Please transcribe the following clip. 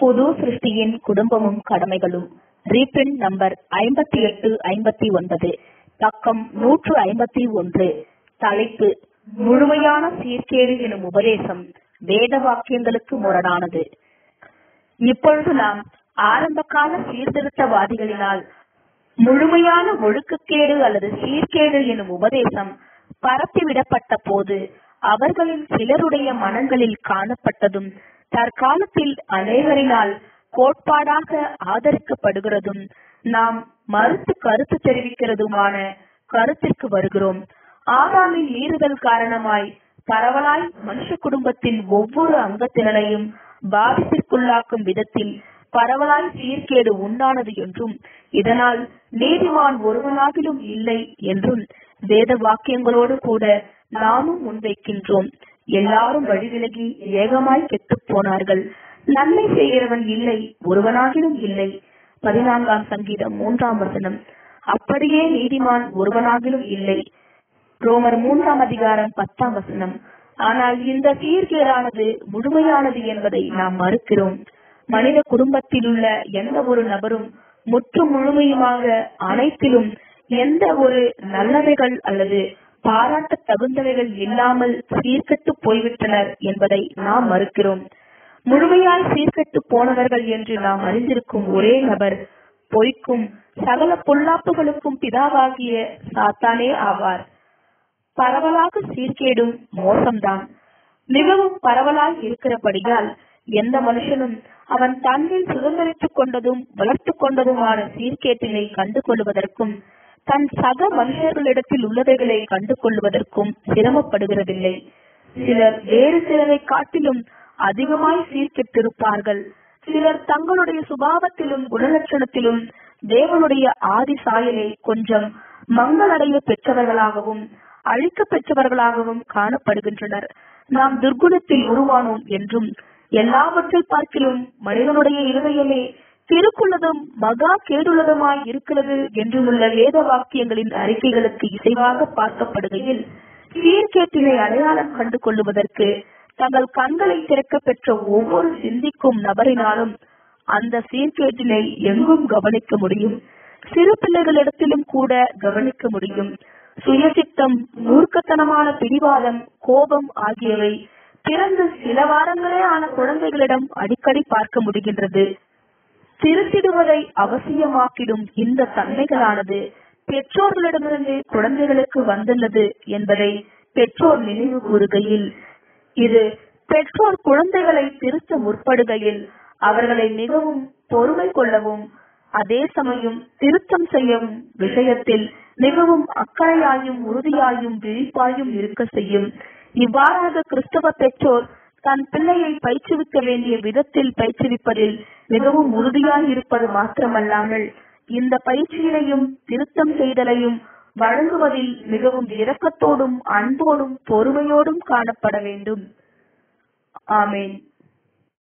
புது சிருஷ்டியின் குடும்பமும் கடமைகளும் reprint number ஐம்பத்தி எட்டு ஐம்பத்தி ஒன்பது பக்கம் நூற்று ஐம்பத்தி ஒன்று தலைப்பு முழுமையான சீர்கேடு எனும் உபதேசம் வேத வாக்கியங்களுக்கு முரணானது இப்பொழுது நாம் ஆரம்பகால சீர்திருத்தவாதிகளினால் முழுமையான ஒழுக்கக்கேடு அல்லது சீர்கேடு எனும் உபதேசம் பரப்பிவிடப்பட்ட போது அவர்களில் சிலருடைய மனங்களில் காணப்பட்டதும் தற்காலத்தில் அநேகரினால் கோட்பாடாக ஆதரிக்கப்படுகிறதும் நாம் மறுத்து கருத்து தெரிவிக்கிறதுமான கருத்திற்கு வருகிறோம் ஆதாமின் மீறுதல் காரணமாய் பரவலாய் மனுஷ குடும்பத்தின் ஒவ்வொரு அங்கத்தினரையும் பாதிப்பிற்குள்ளாக்கும் விதத்தில் பரவலாய் சீர்கேடு உண்டானது என்றும் இதனால் நீதிமான் ஒருவனாகிலும் இல்லை என்றும் வேத வாக்கியங்களோடு கூட நாமும் முன்வைக்கின்றோம் எல்லாரும் வழிவிலகி ஏகமாய் கெட்டுப் போனார்கள் நன்மை செய்கிறவன் இல்லை ஒருவனாகிலும் இல்லை பதினான்காம் சங்கீதம் மூன்றாம் வசனம் அப்படியே நீதிமான் ஒருவனாகிலும் இல்லை ரோமர் மூன்றாம் அதிகாரம் பத்தாம் வசனம் ஆனால் இந்த சீர்கேடானது முழுமையானது என்பதை நாம் மறுக்கிறோம் மனித குடும்பத்தில் உள்ள எந்த ஒரு நபரும் முற்று முழுமையுமாக அனைத்திலும் எந்த ஒரு நல்லவைகள் அல்லது பாராட்ட தகுந்தவைகள் இல்லாமல் சீர்கெட்டு போய்விட்டனர் என்பதை நாம் மறுக்கிறோம் முழுமையாய் சீர்கெட்டு போனவர்கள் என்று நாம் அறிந்திருக்கும் ஒரே நபர் பொய்க்கும் சகல பொல்லாப்புகளுக்கும் பிதாவாகிய சாத்தானே ஆவார் பரவலாக சீர்கேடும் மோசம்தான் மிகவும் பரவலாய் இருக்கிறபடியால் எந்த மனுஷனும் அவன் தன்னில் சுதந்திரித்துக் கொண்டதும் வளர்த்து கொண்டதுமான சீர்கேட்டினை கண்டு கொள்வதற்கும் தன் சக மனுஷர்களிடத்தில் உள்ளவைகளை கண்டு கொள்வதற்கும் சிரமப்படுகிறதில்லை சிலர் வேறு சிலரை காட்டிலும் அதிகமாய் சீர்கெட்டிருப்பார்கள் சிலர் தங்களுடைய சுபாவத்திலும் குணலட்சணத்திலும் தேவனுடைய ஆதி சாயலை கொஞ்சம் மங்களடைய பெற்றவர்களாகவும் அழிக்க பெற்றவர்களாகவும் காணப்படுகின்றனர் நாம் துர்குணத்தில் உருவானோம் என்றும் எல்லாவற்றை பார்க்கிலும் மனிதனுடைய இருதயமே திருக்குள்ளதும் மகா கேடுள்ளதுமாய் இருக்கிறது என்றுமுள்ள வேத வாக்கியங்களின் அறிக்கைகளுக்கு இசைவாக பார்க்கப்படுகையில் சீர்கேட்டினை அடையாளம் கண்டு கொள்ளுவதற்கு தங்கள் கண்களை திறக்க பெற்ற ஒவ்வொரு சிந்திக்கும் நபரினாலும் அந்த சீர்கேட்டினை எங்கும் கவனிக்க முடியும் சிறு பிள்ளைகளிடத்திலும் கூட கவனிக்க முடியும் சுயசித்தம் மூர்க்கத்தனமான பிடிவாதம் கோபம் ஆகியவை பிறந்து சில வாரங்களே ஆன குழந்தைகளிடம் அடிக்கடி பார்க்க முடிகின்றது திருத்திடுவதை அவசியமாக்கிடும் இந்த தன்மைகளானது பெற்றோர்களிடமிருந்து குழந்தைகளுக்கு வந்துள்ளது என்பதை பெற்றோர் நினைவு கூறுகையில் இது பெற்றோர் குழந்தைகளை திருத்த முற்படுகையில் அவர்களை மிகவும் பொறுமை கொள்ளவும் அதே சமயம் திருத்தம் செய்யவும் விஷயத்தில் மிகவும் அக்கறையாயும் உறுதியாயும் விழிப்பாயும் இருக்க செய்யும் இவ்வாறாக கிறிஸ்தவ பெற்றோர் தன் பிள்ளையை பயிற்றுவிக்க வேண்டிய விதத்தில் பயிற்றுவிப்பதில் மிகவும் உறுதியாய் இருப்பது மாத்திரமல்லாமல் இந்த பயிற்சியினையும் திருத்தம் செய்தலையும் வழங்குவதில் மிகவும் இரக்கத்தோடும் அன்போடும் பொறுமையோடும் காணப்பட வேண்டும் ஆமேன்